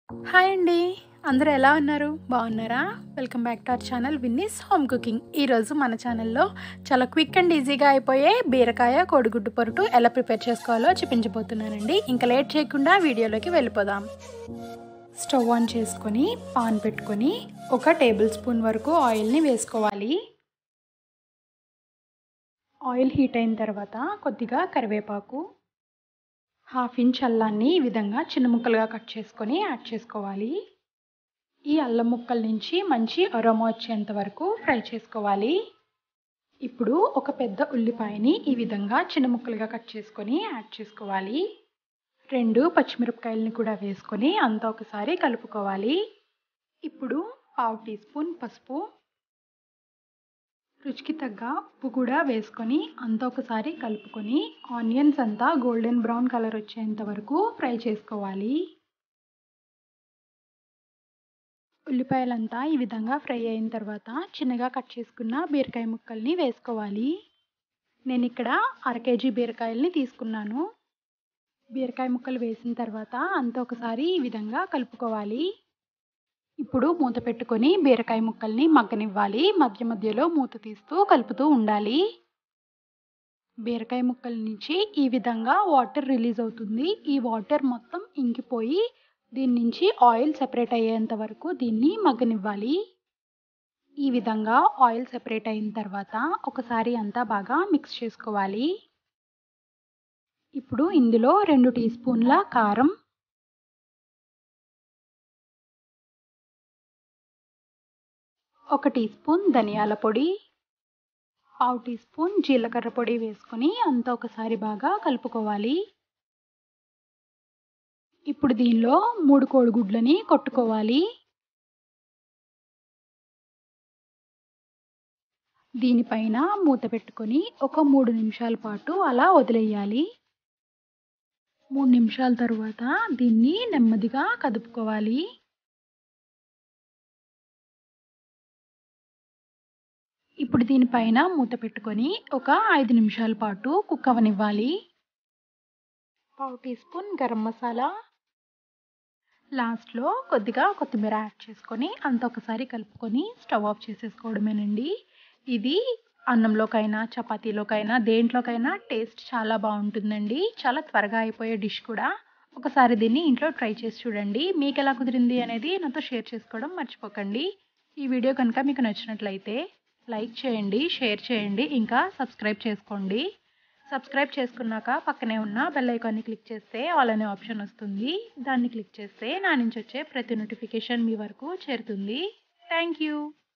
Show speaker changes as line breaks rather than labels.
hi అండి అందరూ ఎలా ఉన్నారు బాగున్నారా welcome back to our channel Vinny's home cooking ఈరోజు మన ఛానల్లో చాలా క్విక్ అండ్ ఈజీగా అయిపోయే బీరకాయ కోడిగుడ్డు పొరుటు ఎలా ప్రిపేర్ చేసుకోవాలో చూపించబోతున్నానండి ఇంకా లేట్ చేయకుండా వీడియోలోకి వెళ్ళిపోదాం స్టవ్ ఆన్ చేసుకొని పాన్ పెట్టుకొని ఒక టేబుల్ స్పూన్ వరకు ఆయిల్ని వేసుకోవాలి ఆయిల్ హీట్ అయిన తర్వాత కొద్దిగా కరివేపాకు హాఫ్ ఇంచ్ అల్లాన్ని ఈ విధంగా చిన్న ముక్కలుగా కట్ చేసుకొని యాడ్ చేసుకోవాలి ఈ అల్లం ముక్కల నుంచి మంచి అరోమా వచ్చేంత వరకు ఫ్రై చేసుకోవాలి ఇప్పుడు ఒక పెద్ద ఉల్లిపాయని ఈ విధంగా చిన్న ముక్కలుగా కట్ చేసుకొని యాడ్ చేసుకోవాలి రెండు పచ్చిమిరపకాయలని కూడా వేసుకొని అంతా ఒకసారి కలుపుకోవాలి ఇప్పుడు పావు టీ స్పూన్ పసుపు రుచికి తగ్గ ఉప్పు కూడా వేసుకొని అంతా ఒకసారి కలుపుకొని ఆనియన్స్ అంతా గోల్డెన్ బ్రౌన్ కలర్ వచ్చేంత వరకు ఫ్రై చేసుకోవాలి ఉల్లిపాయలంతా ఈ విధంగా ఫ్రై అయిన తర్వాత చిన్నగా కట్ చేసుకున్న బీరకాయ ముక్కల్ని వేసుకోవాలి నేను ఇక్కడ అర కేజీ బీరకాయల్ని తీసుకున్నాను బీరకాయ ముక్కలు వేసిన తర్వాత అంతా ఒకసారి ఈ విధంగా కలుపుకోవాలి ఇప్పుడు మూత పెట్టుకొని బీరకాయ ముక్కల్ని మగ్గనివ్వాలి మధ్య మధ్యలో మూత తీస్తూ కలుపుతూ ఉండాలి బీరకాయ ముక్కల నుంచి ఈ విధంగా వాటర్ రిలీజ్ అవుతుంది ఈ వాటర్ మొత్తం ఇంకిపోయి దీని నుంచి ఆయిల్ సెపరేట్ అయ్యేంత వరకు దీన్ని మగ్గనివ్వాలి ఈ విధంగా ఆయిల్ సెపరేట్ అయిన తర్వాత ఒకసారి అంతా బాగా మిక్స్ చేసుకోవాలి ఇప్పుడు ఇందులో రెండు టీ స్పూన్ల కారం ఒక టీ స్పూన్ ధనియాల పొడి పావు టీ స్పూన్ జీలకర్ర పొడి వేసుకొని అంతా ఒకసారి బాగా కలుపుకోవాలి ఇప్పుడు దీనిలో మూడు కోడిగుడ్లని కొట్టుకోవాలి దీనిపైన మూత పెట్టుకొని ఒక మూడు నిమిషాల పాటు అలా వదిలేయాలి మూడు నిమిషాల తరువాత దీన్ని నెమ్మదిగా కదుపుకోవాలి ఇప్పుడు దీనిపైన మూత పెట్టుకొని ఒక ఐదు నిమిషాల పాటు కుక్ అవనివ్వాలి పావు టీ స్పూన్ గరం మసాలా లాస్ట్లో కొద్దిగా కొత్తిమీర యాడ్ చేసుకొని అంత ఒకసారి కలుపుకొని స్టవ్ ఆఫ్ చేసేసుకోవడమేనండి ఇది అన్నంలోకైనా చపాతీలోకైనా దేంట్లోకైనా టేస్ట్ చాలా బాగుంటుందండి చాలా త్వరగా అయిపోయే డిష్ కూడా ఒకసారి దీన్ని ఇంట్లో ట్రై చేసి చూడండి మీకు ఎలా కుదిరింది అనేది నాతో షేర్ చేసుకోవడం మర్చిపోకండి ఈ వీడియో కనుక మీకు నచ్చినట్లయితే లైక్ చేయండి షేర్ చేయండి ఇంకా సబ్స్క్రైబ్ చేసుకోండి సబ్స్క్రైబ్ చేసుకున్నాక పక్కనే ఉన్న బెల్ ఐకాన్ని క్లిక్ చేస్తే ఆల్ అనే ఆప్షన్ వస్తుంది దాన్ని క్లిక్ చేస్తే నా నుంచి వచ్చే ప్రతి నోటిఫికేషన్ మీ వరకు చేరుతుంది థ్యాంక్ యూ